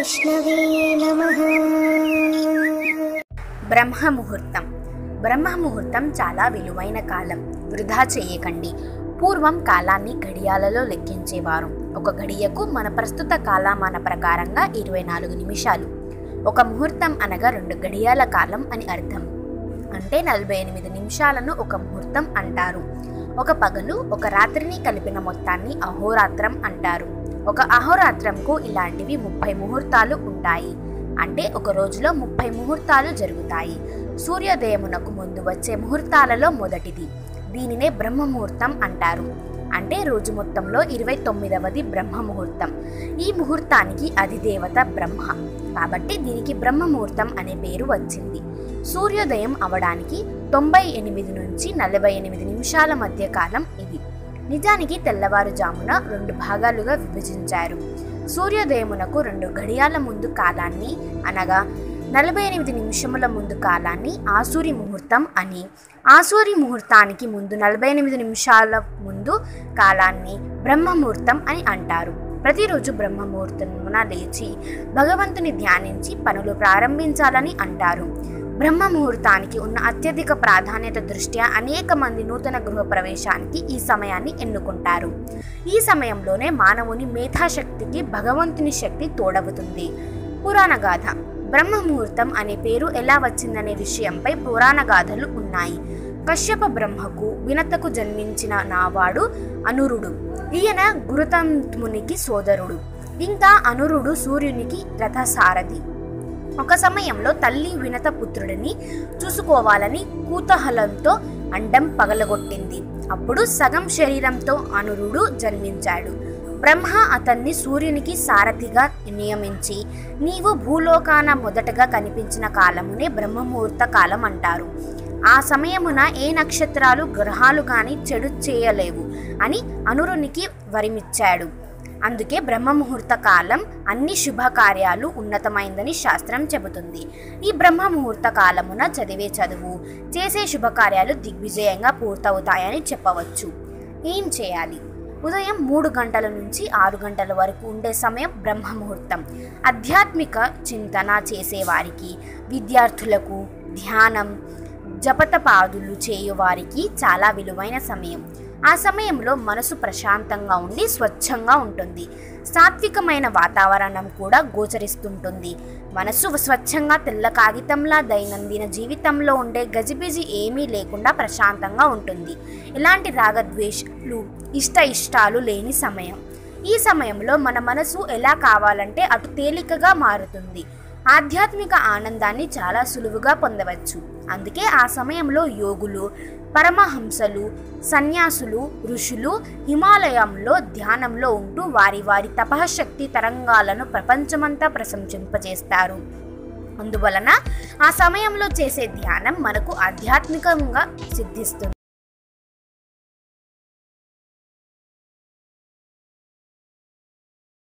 వైష్ణవే నమః బ్రహ్మ ముహూర్తం బ్రహ్మ ముహూర్తం చాలా విలువైన కాలం వృధా చేయకండి పూర్వం కాలాన్ని గడియాలలో లెక్కించేవారు ఒక గడియకు మన ప్రస్తుత కాలమాన ప్రకారంగా ఇరవై నాలుగు నిమిషాలు ఒక ముహూర్తం అనగా రెండు గడియాల కాలం అని అర్థం అంటే నలభై ఎనిమిది నిమిషాలను ఒక ముహూర్తం అంటారు ఒక పగలు ఒక రాత్రిని కలిపిన మొత్తాన్ని అహోరాత్రం అంటారు ఒక అహోరాత్రంకు ఇలాంటివి ముప్పై ముహూర్తాలు ఉంటాయి అంటే ఒక రోజులో ముప్పై ముహూర్తాలు జరుగుతాయి సూర్యోదయమునకు ముందు వచ్చే ముహూర్తాలలో మొదటిది దీనినే బ్రహ్మ ముహూర్తం అంటారు అంటే రోజు మొత్తంలో ఇరవై తొమ్మిదవది బ్రహ్మ ముహూర్తం ఈ ముహూర్తానికి అధిదేవత బ్రహ్మ కాబట్టి దీనికి బ్రహ్మ ముహూర్తం అనే పేరు వచ్చింది సూర్యోదయం అవడానికి తొంభై ఎనిమిది నుంచి నలభై ఎనిమిది నిమిషాల మధ్య కాలం ఇది నిజానికి తెల్లవారుజామున రెండు భాగాలుగా విభజించారు సూర్యోదయమునకు రెండు గడియాల ముందు కాలాన్ని అనగా నలభై ఎనిమిది నిమిషముల ముందు కాలాన్ని ఆసూరి ముహూర్తం అని ఆసూరి ముహూర్తానికి ముందు నలభై ఎనిమిది నిమిషాల ముందు కాలాన్ని బ్రహ్మ ముహూర్తం అని అంటారు ప్రతిరోజు బ్రహ్మ ముహూర్తమున లేచి భగవంతుని ధ్యానించి పనులు ప్రారంభించాలని అంటారు బ్రహ్మ ముహూర్తానికి ఉన్న అత్యధిక ప్రాధాన్యత దృష్ట్యా అనేక మంది నూతన గృహ ప్రవేశానికి ఈ సమయాన్ని ఎన్నుకుంటారు ఈ సమయంలోనే మానవుని మేధాశక్తికి భగవంతుని శక్తి తోడవుతుంది పురాణ గాథ బ్రహ్మ ముహూర్తం అనే పేరు ఎలా వచ్చిందనే విషయంపై పురాణ గాథలు ఉన్నాయి కశ్యప బ్రహ్మకు వినతకు జన్మించిన నావాడు అనురుడు ఈయన గురుతంతునికి సోదరుడు ఇంకా అనురుడు సూర్యునికి రథసారథి ఒక సమయంలో తల్లి వినత పుత్రుడిని చూసుకోవాలని కూతహలంతో అండం పగలగొట్టింది అప్పుడు సగం శరీరంతో అనురుడు జన్మించాడు బ్రహ్మ అతన్ని సూర్యునికి సారథిగా నియమించి నీవు భూలోకాన మొదటగా కనిపించిన కాలమునే బ్రహ్మముహూర్త కాలం అంటారు ఆ సమయమున ఏ నక్షత్రాలు గ్రహాలు గాని చెడు చేయలేవు అని అనురునికి వరిమిచ్చాడు అందుకే బ్రహ్మ ముహూర్త కాలం అన్ని శుభకార్యాలు ఉన్నతమైందని శాస్త్రం చెబుతుంది ఈ బ్రహ్మ ముహూర్త కాలమున చదివే చదువు చేసే శుభకార్యాలు దిగ్విజయంగా పూర్తవుతాయని చెప్పవచ్చు ఏం చేయాలి ఉదయం మూడు గంటల నుంచి ఆరు గంటల వరకు ఉండే సమయం బ్రహ్మ ముహూర్తం ఆధ్యాత్మిక చింతన చేసేవారికి విద్యార్థులకు ధ్యానం జపతపాదులు చేయువారికి చాలా విలువైన సమయం ఆ సమయంలో మనసు ప్రశాంతంగా ఉండి స్వచ్ఛంగా ఉంటుంది సాత్వికమైన వాతావరణం కూడా గోచరిస్తుంటుంది మనసు స్వచ్ఛంగా తెల్ల కాగితంలా దైనందిన జీవితంలో ఉండే గజిబిజి ఏమీ లేకుండా ప్రశాంతంగా ఉంటుంది ఎలాంటి రాగద్వేషాలు ఇష్ట ఇష్టాలు లేని సమయం ఈ సమయంలో మన మనసు ఎలా కావాలంటే అటు తేలికగా మారుతుంది ఆధ్యాత్మిక ఆనందాన్ని చాలా సులువుగా పొందవచ్చు అందుకే ఆ సమయంలో యోగులు పరమహంసలు సన్యాసులు ఋషులు హిమాలయంలో ధ్యానంలో ఉంటూ వారి వారి తపశక్తి తరంగాలను ప్రపంచమంతా ప్రశంసింపజేస్తారు అందువలన ఆ సమయంలో చేసే ధ్యానం మనకు ఆధ్యాత్మికంగా సిద్ధిస్తుంది